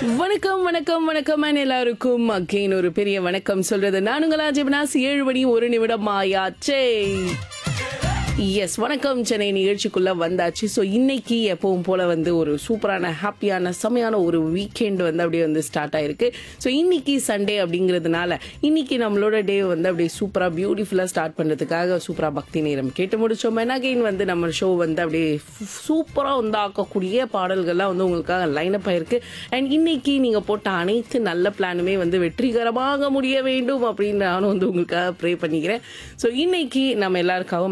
வணக்கம் வணக்கம் வணக்கம் and எல்லாருக்கும் அகெயின் ஒரு பெரிய வணக்கம் சொல்றது நானுங்களா ஜெபனாஸ் ஏழு மணி ஒரு நிமிடம் ஆயாச்சே எஸ் வணக்கம் சென்னை நிகழ்ச்சிக்குள்ள வந்தாச்சு ஸோ இன்னைக்கு எப்பவும் போல வந்து ஒரு சூப்பரான ஹாப்பியான செமையான ஒரு வீக்கெண்ட் வந்து அப்படியே வந்து ஸ்டார்ட் ஆயிருக்கு ஸோ இன்னைக்கு சண்டே அப்படிங்கிறதுனால இன்னைக்கு நம்மளோட டே வந்து அப்படியே சூப்பரா பியூட்டிஃபுல்லா ஸ்டார்ட் பண்றதுக்காக சூப்பரா பக்தி நேரம் கேட்டு முடிச்சோம் அகைன் வந்து நம்ம ஷோ வந்து அப்படியே சூப்பரா வந்து ஆக்கக்கூடிய பாடல்கள்லாம் வந்து உங்களுக்காக லைனப் ஆயிருக்கு அண்ட் இன்னைக்கு நீங்க போட்ட அனைத்து நல்ல பிளானுமே வந்து வெற்றிகரமாக முடிய வேண்டும் அப்படின்னு நானும் வந்து உங்களுக்காக ப்ரே பண்ணிக்கிறேன் ஸோ இன்னைக்கு நம்ம எல்லாருக்காகவும்